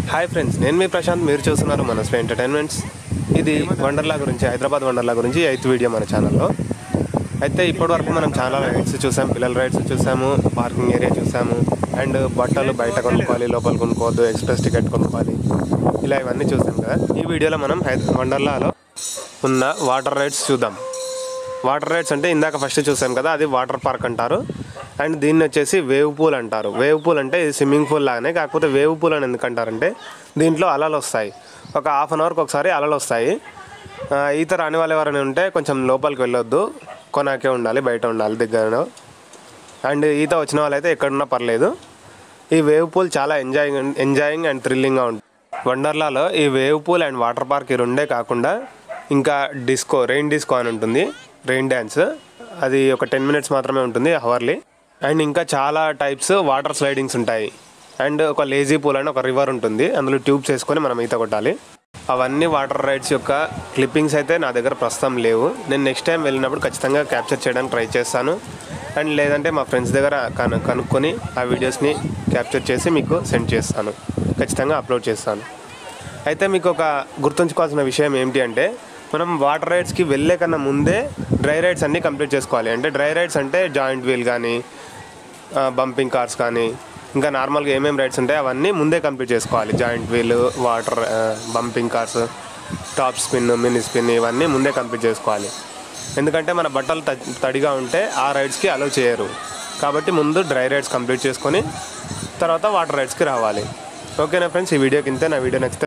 hi friends నేను మీ ప్రశాంత్ మీరు చూస్తున్నారు మనస్వి ఎంటర్టైన్మెంట్స్ ఇది వండర్లా గురించి హైదరాబాద్ వండర్లా గురించి ఎయిత్ వీడియో మన ఛానల్లో అయితే ఇప్పటి వరకు మనం చాలా రైడ్స్ చూసాం పిల్లల రైడ్స్ చూసాము పార్కింగ్ ఏరియా చూసాము అండ్ బట్టలు బయట కొనుక్కోవాలి లోపల కొనుక్కోవద్దు ఎక్స్ప్రెస్ టికెట్ కొనుక్కోవాలి ఇలా ఇవన్నీ చూసాం కదా ఈ వీడియోలో మనం హైద వండర్లాలో ఉన్న వాటర్ రైడ్స్ చూద్దాం వాటర్ రైడ్స్ అంటే ఇందాక ఫస్ట్ చూసాం కదా అది వాటర్ పార్క్ అంటారు అండ్ దీన్ని వచ్చేసి వేవ్ పూల్ అంటారు వేవ్ పూల్ అంటే ఇది స్విమ్మింగ్ పూల్ లాగానే కాకపోతే వేవ్ పూల్ అని ఎందుకు అంటారంటే దీంట్లో అలలు వస్తాయి ఒక హాఫ్ అన్ అవర్కి ఒకసారి అలలు వస్తాయి ఆ, ఈత రాని వాళ్ళు ఎవరైనా ఉంటే కొంచెం లోపలికి వెళ్ళొద్దు కొనాకే ఉండాలి బయట ఉండాలి దగ్గర అండ్ ఈత వచ్చిన వాళ్ళైతే ఎక్కడున్నా పర్లేదు ఈ వేవ్ పూల్ చాలా ఎంజాయింగ్ ఎంజాయింగ్ అండ్ థ్రిల్లింగ్గా ఉంటుంది వండర్లాలో ఈ wave pool and water park ఈ రెండే కాకుండా ఇంకా డిస్కో రెయిన్ డిస్కో అని ఉంటుంది రెయిన్ డ్యాన్స్ అది ఒక టెన్ మినిట్స్ మాత్రమే ఉంటుంది అవర్లీ అండ్ ఇంకా చాలా టైప్స్ వాటర్ స్లైడింగ్స్ ఉంటాయి అండ్ ఒక లేజీ పూల్ అని ఒక రివర్ ఉంటుంది అందులో ట్యూబ్స్ వేసుకొని మనం ఈత కొట్టాలి అవన్నీ వాటర్ రైడ్స్ యొక్క క్లిప్పింగ్స్ అయితే నా దగ్గర ప్రస్తుతం లేవు నేను నెక్స్ట్ టైం వెళ్ళినప్పుడు ఖచ్చితంగా క్యాప్చర్ చేయడానికి ట్రై చేస్తాను అండ్ లేదంటే మా ఫ్రెండ్స్ దగ్గర కను కనుక్కొని ఆ వీడియోస్ని క్యాప్చర్ చేసి మీకు సెండ్ చేస్తాను ఖచ్చితంగా అప్లోడ్ చేస్తాను అయితే మీకు ఒక గుర్తుంచుకోవాల్సిన విషయం ఏంటి అంటే మనం వాటర్ రైడ్స్కి వెళ్ళే కన్నా ముందే డ్రై రైడ్స్ అన్నీ కంప్లీట్ చేసుకోవాలి అంటే డ్రై రైడ్స్ అంటే జాయింట్ వీల్ కానీ బంపింగ్ కార్స్ కానీ ఇంకా నార్మల్గా ఏమేమి రైడ్స్ ఉంటాయి అవన్నీ ముందే కంప్లీట్ చేసుకోవాలి giant wheel water bumping cars top spin mini spin ఇవన్నీ ముందే కంప్లీట్ చేసుకోవాలి ఎందుకంటే మన బట్టలు త- తడిగా ఉంటే ఆ రైడ్స్కి అలౌ చేయరు కాబట్టి ముందు డ్రై రైడ్స్ కంప్లీట్ చేసుకొని తర్వాత వాటర్ రైడ్స్కి రావాలి ఓకేనా ఫ్రెండ్స్ ఈ వీడియోకి ఇంతే నా వీడియో నచ్చితే